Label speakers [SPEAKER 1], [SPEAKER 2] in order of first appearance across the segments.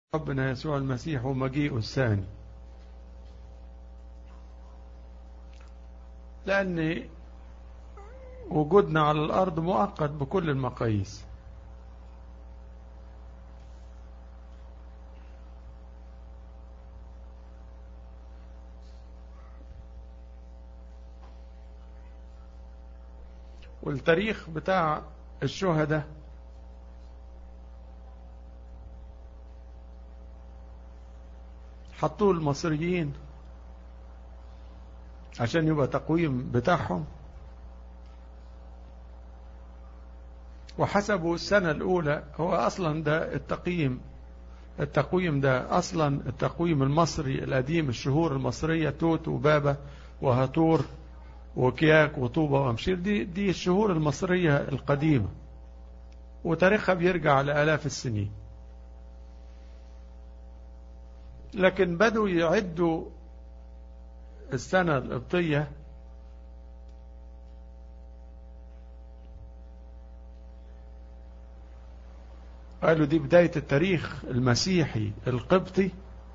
[SPEAKER 1] ربنا يسوع المسيح ومجيئه الثاني لأن وجودنا على الأرض مؤقت بكل المقاييس والتاريخ بتاع الشهداء حطوه المصريين عشان يبقى تقويم بتاعهم وحسبوا السنة الأولى هو أصلا ده التقييم التقويم ده أصلا التقويم المصري القديم الشهور المصرية توت وبابا وهاتور وكياك وطوبة وأمشير دي, دي الشهور المصرية القديمة وتاريخها بيرجع لآلاف السنين لكن بدوا يعدوا السنة القبطية قالوا دي بداية التاريخ المسيحي القبطي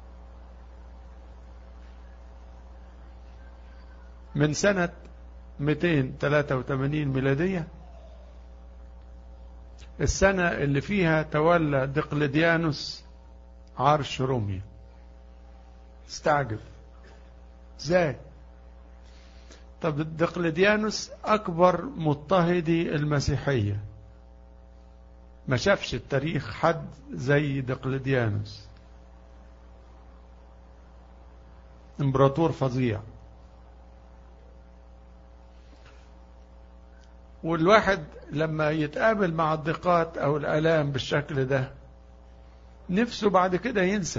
[SPEAKER 1] من سنة 283 ميلادية السنة اللي فيها تولى دقلديانوس عرش روميا استعجب ازاي طب دقلديانوس اكبر مضطهدي المسيحية ما شافش التاريخ حد زي دقلديانوس امبراطور فظيع والواحد لما يتقابل مع الضيقات او الالام بالشكل ده نفسه بعد كده ينسى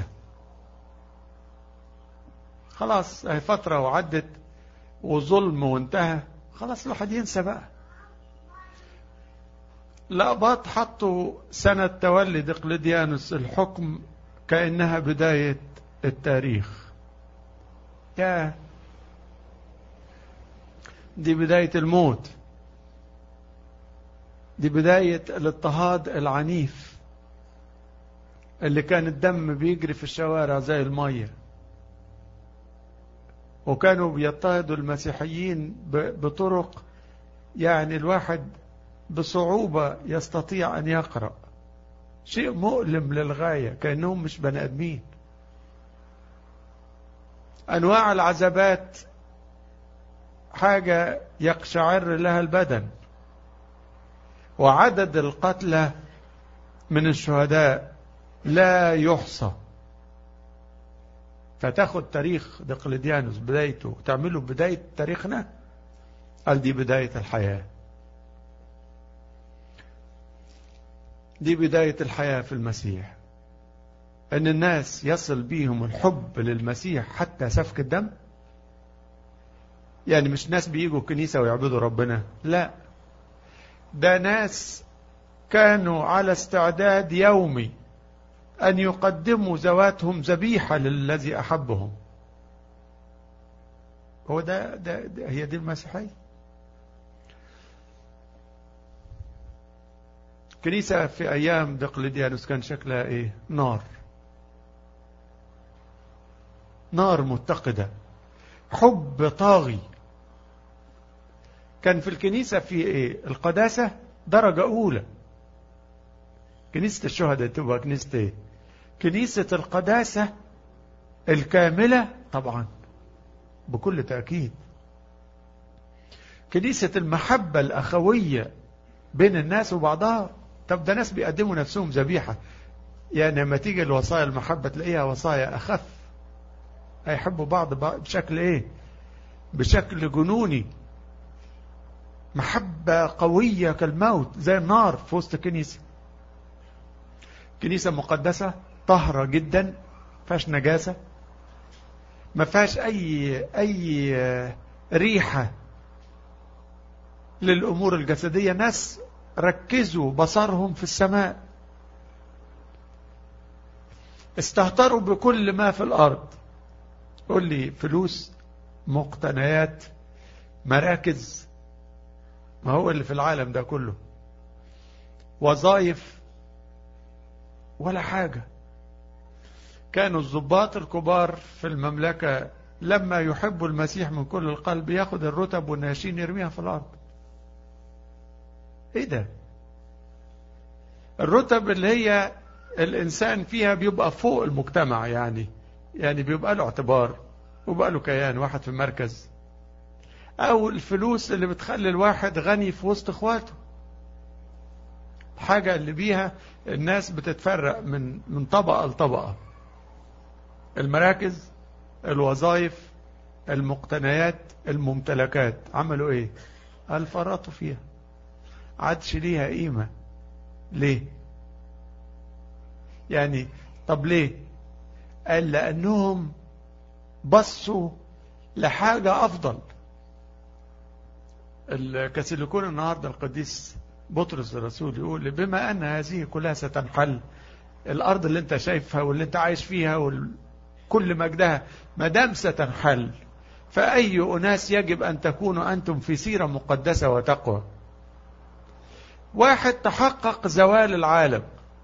[SPEAKER 1] خلاص هي فترة وعدت وظلم وانتهى خلاص الواحد ينسى بقى الأقباط حطوا سنة تولي دقلديانوس الحكم كأنها بداية التاريخ يا دي بداية الموت دي بداية الاضطهاد العنيف اللي كان الدم بيجري في الشوارع زي الميه وكانوا بيضطهدوا المسيحيين بطرق يعني الواحد بصعوبة يستطيع أن يقرأ شيء مؤلم للغاية كأنهم مش بني آدمين أنواع العذابات حاجة يقشعر لها البدن وعدد القتلى من الشهداء لا يحصى فتاخد تاريخ دقلديانوس بدايته وتعمله بداية تاريخنا قال دي بداية الحياة دي بداية الحياة في المسيح ان الناس يصل بيهم الحب للمسيح حتى سفك الدم يعني مش ناس بيجوا الكنيسة ويعبدوا ربنا لا ده ناس كانوا على استعداد يومي أن يقدموا ذواتهم ذبيحة للذي أحبهم هو ده, ده, ده هي دي المسيحية كنيسة في أيام دقلديانوس كان شكلها إيه نار نار متقدة حب طاغي كان في الكنيسة في إيه القداسة درجة أولى كنيسة الشهداء تبقى كنيسة إيه كنيسة القداسة الكاملة طبعا بكل تأكيد كنيسة المحبة الأخوية بين الناس وبعضها طب ده ناس بيقدموا نفسهم ذبيحة يعني لما تيجي الوصايا المحبة تلاقيها وصايا أخف هيحبوا بعض بشكل إيه بشكل جنوني محبة قوية كالموت زي النار في وسط الكنيسة كنيسة مقدسة طهرة جدا فيهاش نجاسة ما فيهاش أي أي ريحة للأمور الجسدية ناس ركزوا بصرهم في السماء استهتروا بكل ما في الأرض قول لي فلوس مقتنيات مراكز ما هو اللي في العالم ده كله وظائف ولا حاجة كانوا الضباط الكبار في المملكة لما يحبوا المسيح من كل القلب ياخد الرتب والناشين يرميها في الأرض ايه ده الرتب اللي هي الإنسان فيها بيبقى فوق المجتمع يعني يعني بيبقى له اعتبار وبقى له كيان واحد في المركز أو الفلوس اللي بتخلي الواحد غني في وسط إخواته حاجة اللي بيها الناس بتتفرق من من طبقة لطبقة المراكز الوظائف المقتنيات الممتلكات عملوا ايه قال فرطوا فيها عادش ليها قيمة ليه يعني طب ليه قال لأنهم بصوا لحاجة أفضل الكاثوليكون النهاردة القديس بطرس الرسول يقول بما أن هذه كلها ستنحل الأرض اللي انت شايفها واللي انت عايش فيها وكل مجدها ما دام ستنحل فأي أناس يجب أن تكونوا أنتم في سيرة مقدسة وتقوى واحد تحقق زوال العالم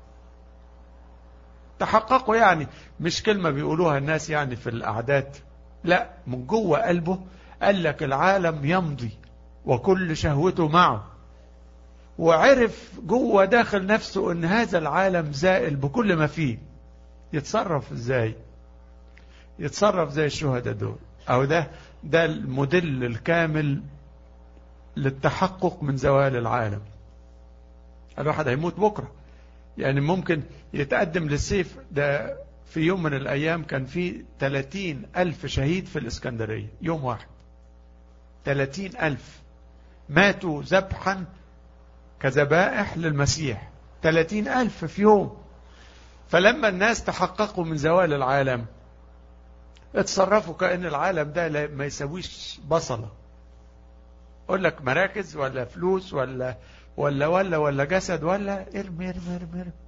[SPEAKER 1] تحققوا يعني مش كلمة بيقولوها الناس يعني في الأعداد لا من جوه قلبه قال لك العالم يمضي وكل شهوته معه وعرف جوه داخل نفسه ان هذا العالم زائل بكل ما فيه يتصرف ازاي يتصرف زي الشهداء دول او ده ده الموديل الكامل للتحقق من زوال العالم الواحد هيموت بكرة يعني ممكن يتقدم للسيف ده في يوم من الأيام كان في 30 ألف شهيد في الإسكندرية يوم واحد 30 ألف ماتوا ذبحا كذبائح للمسيح 30 ألف في يوم فلما الناس تحققوا من زوال العالم اتصرفوا كأن العالم ده ما يسويش بصلة اقول لك مراكز ولا فلوس ولا ولا ولا ولا جسد ولا ارمي ارمي ارمي, ارمي.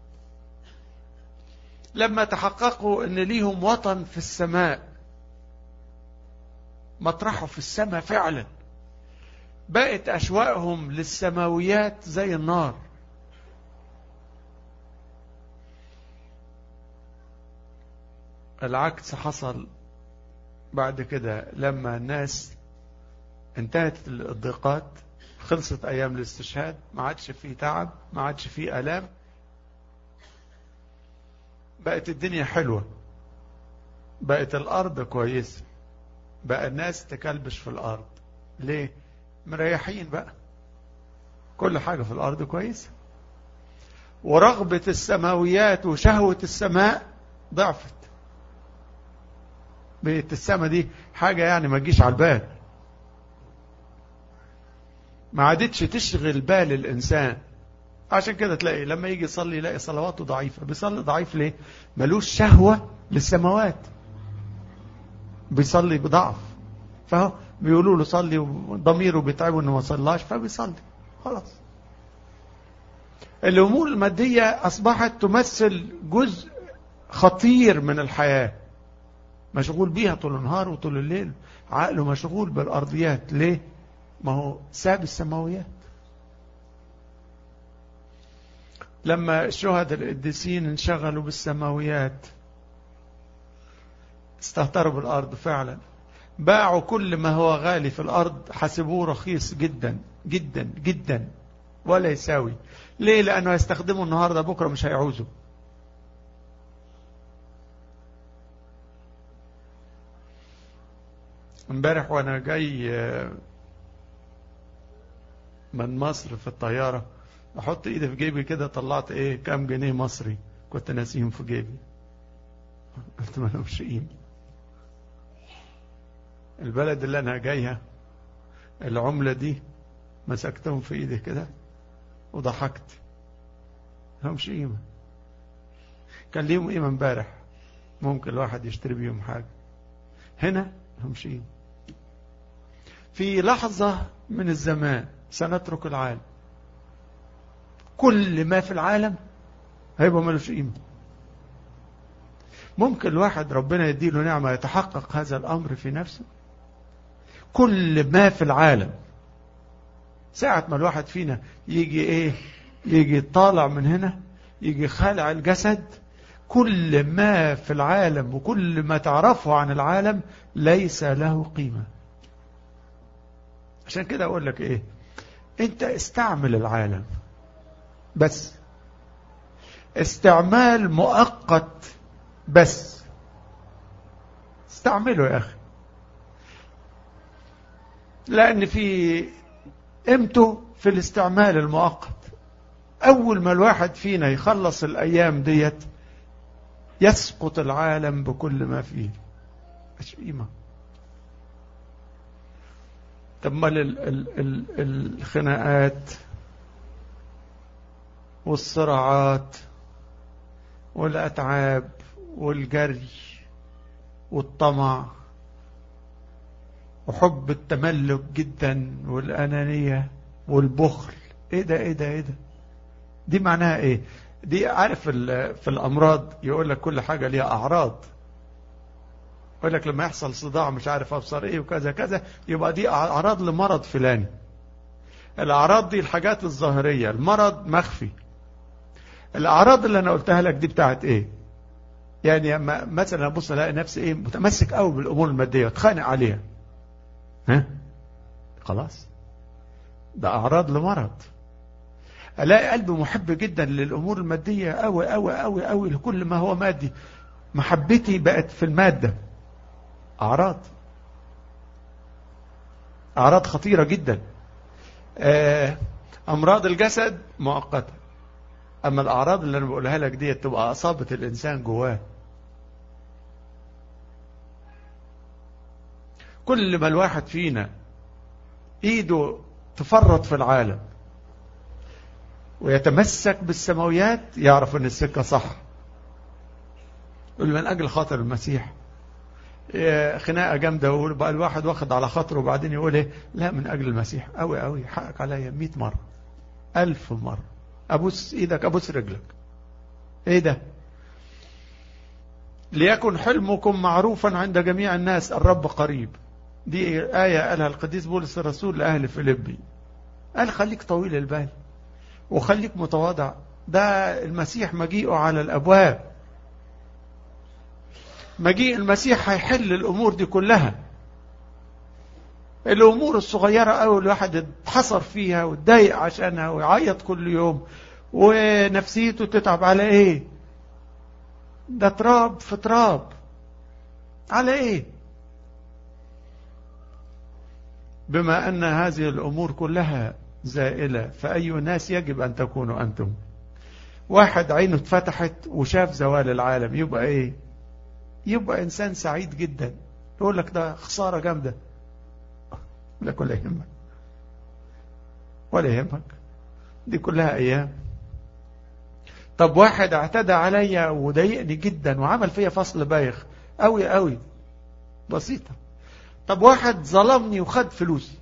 [SPEAKER 1] لما تحققوا ان ليهم وطن في السماء مطرحه في السماء فعلا بقت أشواقهم للسماويات زي النار العكس حصل بعد كده لما الناس انتهت الضيقات خلصت أيام الاستشهاد ما عادش فيه تعب ما عادش فيه ألام بقت الدنيا حلوة بقت الأرض كويسة بقى الناس تكلبش في الأرض ليه مريحين بقى كل حاجة في الأرض كويسة ورغبة السماويات وشهوة السماء ضعفت بقت السماء دي حاجة يعني ما تجيش على البال ما عادتش تشغل بال الإنسان عشان كده تلاقي لما يجي يصلي يلاقي صلواته ضعيفة بيصلي ضعيف ليه ملوش شهوة للسماوات بيصلي بضعف فهو بيقولوا له صلي وضميره بيتعبه انه ما صلاش فبيصلي خلاص الامور الماديه اصبحت تمثل جزء خطير من الحياه مشغول بيها طول النهار وطول الليل عقله مشغول بالارضيات ليه ما هو ساب السماويات لما الشهداء القديسين انشغلوا بالسماويات استهتروا بالارض فعلا باعوا كل ما هو غالي في الأرض حسبوه رخيص جدا جدا جدا ولا يساوي ليه لأنه هيستخدمه النهاردة بكرة مش هيعوزه امبارح وانا جاي من مصر في الطيارة احط ايدي في جيبي كده طلعت ايه كام جنيه مصري كنت ناسيهم في جيبي قلت ما لهمش قيمه البلد اللي انا جايها العملة دي مسكتهم في ايدي كده وضحكت لهمش قيمة كان ليهم قيمة امبارح ممكن الواحد يشتري بيهم حاجة هنا لهمش قيمة في لحظة من الزمان سنترك العالم كل ما في العالم هيبقى ملوش قيمة ممكن الواحد ربنا يديله نعمة يتحقق هذا الأمر في نفسه كل ما في العالم ساعة ما الواحد فينا يجي ايه يجي طالع من هنا يجي خالع الجسد كل ما في العالم وكل ما تعرفه عن العالم ليس له قيمة عشان كده أقول لك إيه أنت استعمل العالم بس استعمال مؤقت بس استعمله يا أخي لأن في قيمته في الاستعمال المؤقت أول ما الواحد فينا يخلص الأيام ديت يسقط العالم بكل ما فيه مش قيمة طب ما الخناقات والصراعات والأتعاب والجري والطمع وحب التملك جدا والأنانية والبخل ايه ده ايه ده ايه ده دي معناها ايه دي عارف في الامراض يقول لك كل حاجة ليها اعراض يقول لك لما يحصل صداع مش عارف ابصر ايه وكذا كذا يبقى دي اعراض لمرض فلاني الاعراض دي الحاجات الظاهرية المرض مخفي الاعراض اللي انا قلتها لك دي بتاعت ايه يعني مثلا ابص الاقي نفسي ايه متمسك قوي بالامور الماديه واتخانق عليها ها خلاص ده اعراض لمرض الاقي قلبي محب جدا للامور الماديه قوي قوي قوي قوي لكل ما هو مادي محبتي بقت في الماده اعراض اعراض خطيره جدا امراض الجسد مؤقته اما الاعراض اللي انا بقولها لك دي تبقى اصابه الانسان جواه كل ما الواحد فينا ايده تفرط في العالم ويتمسك بالسماويات يعرف ان السكه صح يقول من اجل خاطر المسيح خناقه جامده وبقى الواحد واخد على خاطره وبعدين يقول ايه لا من اجل المسيح قوي قوي حقك عليا 100 مره ألف مره ابوس ايدك ابوس رجلك ايه ده ليكن حلمكم معروفا عند جميع الناس الرب قريب دي آية قالها القديس بولس الرسول لأهل فيليبي قال خليك طويل البال وخليك متواضع ده المسيح مجيئه على الأبواب مجيء المسيح هيحل الأمور دي كلها الأمور الصغيرة أوي الواحد اتحصر فيها واتضايق عشانها ويعيط كل يوم ونفسيته تتعب على ايه ده تراب في تراب على ايه بما أن هذه الأمور كلها زائلة فأي ناس يجب أن تكونوا أنتم واحد عينه اتفتحت وشاف زوال العالم يبقى إيه يبقى إنسان سعيد جدا يقول لك ده خسارة جامدة لك ولا يهمك ولا يهمك دي كلها أيام طب واحد اعتدى عليا وضايقني جدا وعمل فيا فصل بايخ قوي قوي بسيطة طب واحد ظلمني وخد فلوسي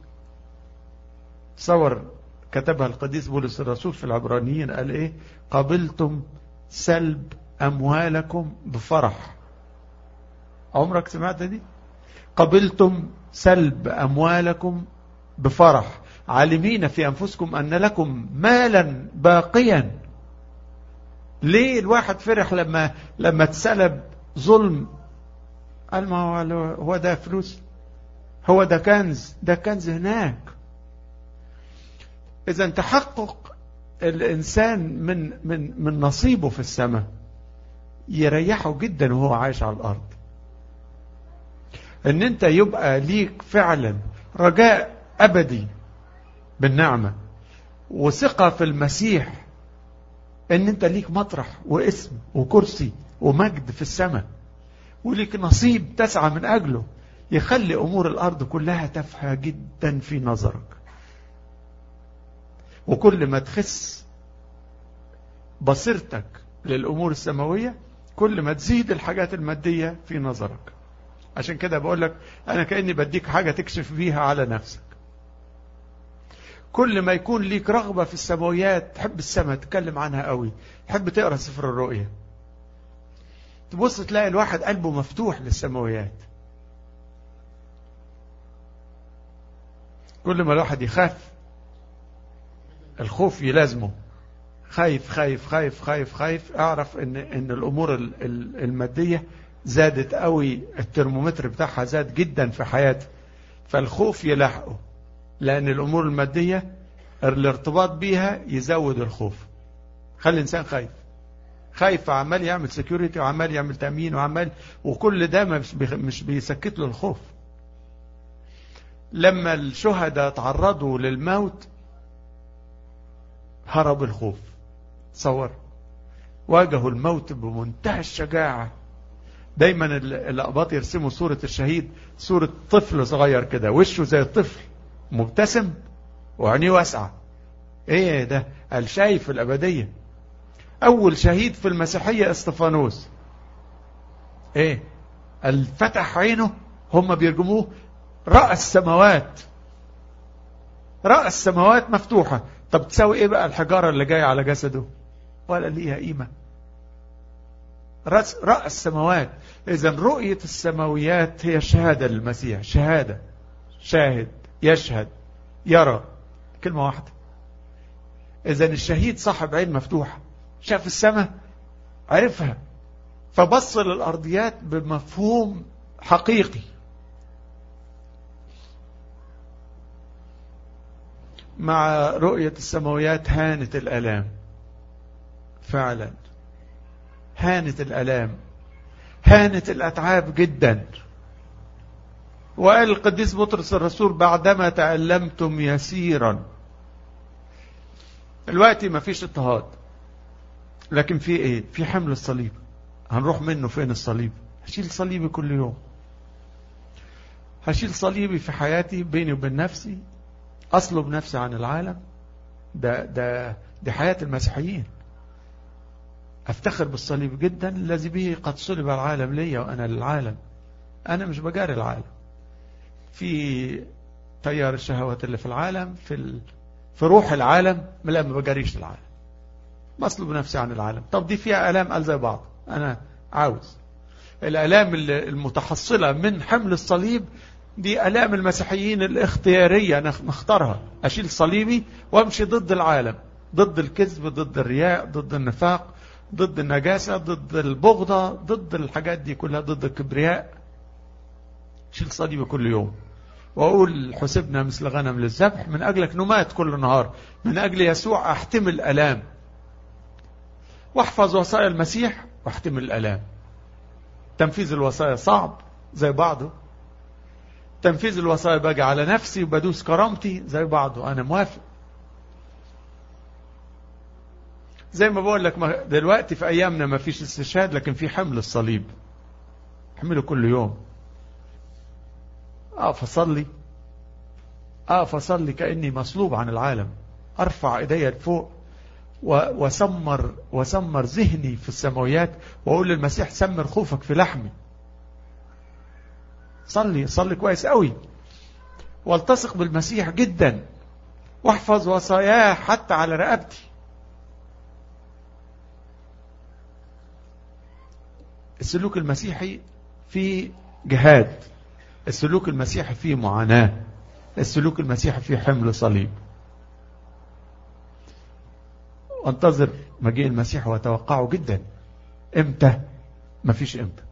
[SPEAKER 1] صور كتبها القديس بولس الرسول في العبرانيين قال ايه قبلتم سلب اموالكم بفرح عمرك سمعت دي قبلتم سلب اموالكم بفرح عالمين في انفسكم ان لكم مالا باقيا ليه الواحد فرح لما لما اتسلب ظلم قال ما هو هو ده فلوس هو ده كنز ده كنز هناك اذا تحقق الانسان من من من نصيبه في السماء يريحه جدا وهو عايش على الارض ان انت يبقى ليك فعلا رجاء ابدي بالنعمه وثقه في المسيح ان انت ليك مطرح واسم وكرسي ومجد في السماء وليك نصيب تسعى من اجله يخلي امور الارض كلها تافهه جدا في نظرك وكل ما تخس بصيرتك للامور السماويه كل ما تزيد الحاجات الماديه في نظرك عشان كده بقول لك انا كاني بديك حاجه تكشف بيها على نفسك كل ما يكون ليك رغبة في السماويات تحب السماء تتكلم عنها قوي تحب تقرأ سفر الرؤية تبص تلاقي الواحد قلبه مفتوح للسماويات كل ما الواحد يخاف الخوف يلازمه خايف خايف خايف خايف خايف اعرف ان ان الامور الماديه زادت قوي الترمومتر بتاعها زاد جدا في حياتي فالخوف يلاحقه لان الامور الماديه الارتباط بيها يزود الخوف خلي الانسان خايف خايف عمال يعمل سكيورتي وعمال يعمل تامين وعمال وكل ده مش بيسكت له الخوف لما الشهداء تعرضوا للموت هرب الخوف تصور واجهوا الموت بمنتهى الشجاعة دايما الأقباط يرسموا صورة الشهيد صورة طفل صغير كده وشه زي الطفل مبتسم وعينيه واسعة ايه ده قال شايف الأبدية أول شهيد في المسيحية استفانوس ايه قال فتح عينه هم بيرجموه رأى السماوات رأى السماوات مفتوحة طب تساوي ايه بقى الحجارة اللي جاية على جسده ولا ليها قيمة رأى السماوات إذا رؤية السماويات هي شهادة للمسيح شهادة شاهد يشهد يرى كلمة واحدة إذا الشهيد صاحب عين مفتوحة شاف السماء عرفها فبص للأرضيات بمفهوم حقيقي مع رؤية السماويات هانت الألام فعلا هانت الألام هانت الأتعاب جدا وقال القديس بطرس الرسول بعدما تألمتم يسيرا الوقت ما فيش اضطهاد لكن في ايه في حمل الصليب هنروح منه فين الصليب هشيل صليبي كل يوم هشيل صليبي في حياتي بيني وبين نفسي أصلب نفسي عن العالم ده, ده دي حياة المسيحيين أفتخر بالصليب جدا الذي به قد صلب العالم لي وأنا للعالم أنا مش بجاري العالم في تيار الشهوات اللي في العالم في ال... في روح العالم لا ما بجاريش العالم مصلب نفسي عن العالم طب دي فيها ألام قال زي بعض أنا عاوز الألام المتحصلة من حمل الصليب دي ألام المسيحيين الاختيارية نختارها أشيل صليبي وامشي ضد العالم ضد الكذب ضد الرياء ضد النفاق ضد النجاسة ضد البغضة ضد الحاجات دي كلها ضد الكبرياء شيل صليبي كل يوم وأقول حسبنا مثل غنم للذبح من أجلك نمات كل نهار من أجل يسوع أحتمل ألام واحفظ وصايا المسيح واحتمل الألام تنفيذ الوصايا صعب زي بعضه تنفيذ الوصايا باجي على نفسي وبدوس كرامتي زي بعضه أنا موافق زي ما بقول لك دلوقتي في أيامنا ما فيش استشهاد لكن في حمل الصليب حمله كل يوم أقف أصلي أقف أصلي كأني مصلوب عن العالم أرفع إيدي لفوق وسمر وسمر ذهني في السماويات وأقول للمسيح سمر خوفك في لحمي صلي صلي كويس قوي والتصق بالمسيح جدا واحفظ وصاياه حتى على رقبتي السلوك المسيحي فيه جهاد السلوك المسيحي فيه معاناة السلوك المسيحي فيه حمل صليب انتظر مجيء المسيح واتوقعه جدا امتى مفيش امتى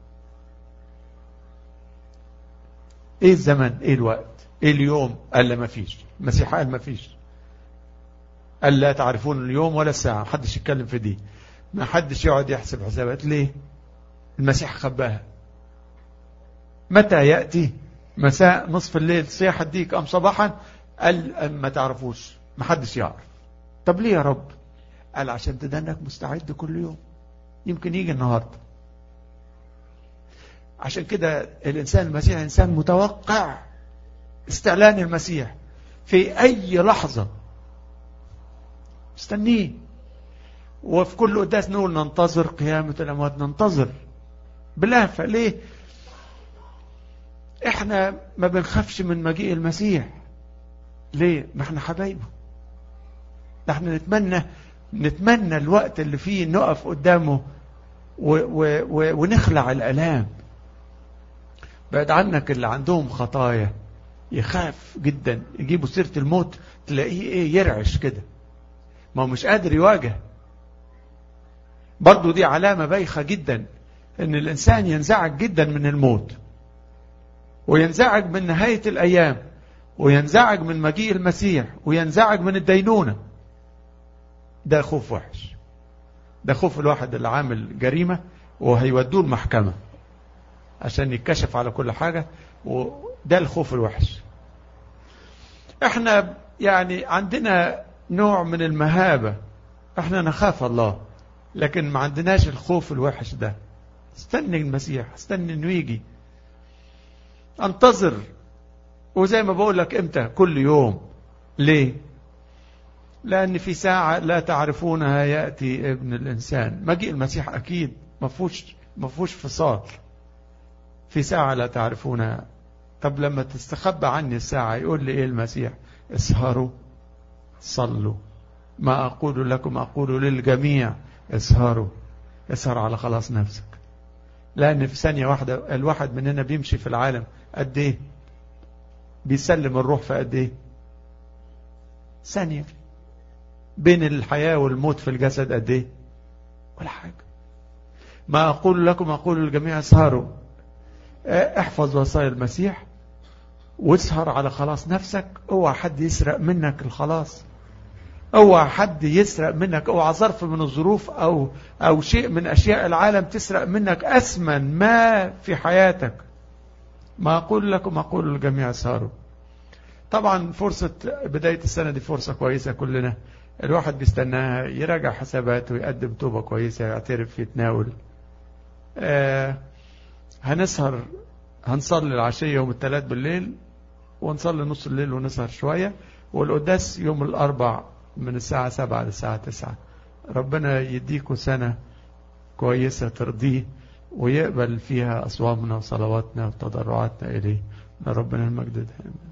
[SPEAKER 1] ايه الزمن ايه الوقت ايه اليوم قال لا مفيش المسيح قال مفيش قال لا تعرفون اليوم ولا الساعة محدش يتكلم في دي ما حدش يقعد يحسب حسابات ليه المسيح خباها متى يأتي مساء نصف الليل صياح الديك أم صباحا قال ما تعرفوش ما حدش يعرف طب ليه يا رب قال عشان تدنك مستعد كل يوم يمكن يجي النهاردة عشان كده الإنسان المسيح إنسان متوقع استعلان المسيح في أي لحظة استنيه وفي كل قداس نقول ننتظر قيامة الأموات ننتظر بلهفة ليه احنا ما بنخافش من مجيء المسيح ليه ما احنا حبايبه ده احنا نتمنى نتمنى الوقت اللي فيه نقف قدامه و و و ونخلع الالام بعد عنك اللي عندهم خطايا يخاف جدا يجيبوا سيرة الموت تلاقيه ايه يرعش كده ما هو مش قادر يواجه برضو دي علامة بايخة جدا ان الانسان ينزعج جدا من الموت وينزعج من نهاية الايام وينزعج من مجيء المسيح وينزعج من الدينونة ده خوف وحش ده خوف الواحد اللي عامل جريمة وهيودوه المحكمة عشان يتكشف على كل حاجة وده الخوف الوحش احنا يعني عندنا نوع من المهابة احنا نخاف الله لكن ما عندناش الخوف الوحش ده استنى المسيح استنى انه يجي انتظر وزي ما بقول لك امتى كل يوم ليه لان في ساعة لا تعرفونها يأتي ابن الانسان مجيء المسيح اكيد ما فيهوش ما فيهوش فصال في ساعة لا تعرفونها طب لما تستخبى عني الساعة يقول لي ايه المسيح اسهروا صلوا ما أقول لكم أقول للجميع اسهروا اسهر على خلاص نفسك لأن في ثانية واحدة الواحد مننا بيمشي في العالم قد ايه بيسلم الروح في قد ايه ثانية بين الحياة والموت في الجسد قد ايه ولا حاجة ما أقول لكم أقول للجميع اسهروا احفظ وصايا المسيح واسهر على خلاص نفسك اوعى حد يسرق منك الخلاص اوعى حد يسرق منك اوعى ظرف من الظروف او او شيء من اشياء العالم تسرق منك اثمن ما في حياتك ما اقول لكم اقول للجميع اسهروا طبعا فرصة بداية السنة دي فرصة كويسة كلنا الواحد بيستناها يراجع حساباته ويقدم توبة كويسة يعترف يتناول آه هنسهر هنصلي العشية يوم الثلاث بالليل ونصلي نص الليل ونسهر شوية والقداس يوم الأربع من الساعة سبعة للساعة تسعة ربنا يديكم سنة كويسة ترضيه ويقبل فيها أصوامنا وصلواتنا وتضرعاتنا إليه ربنا المجد دائما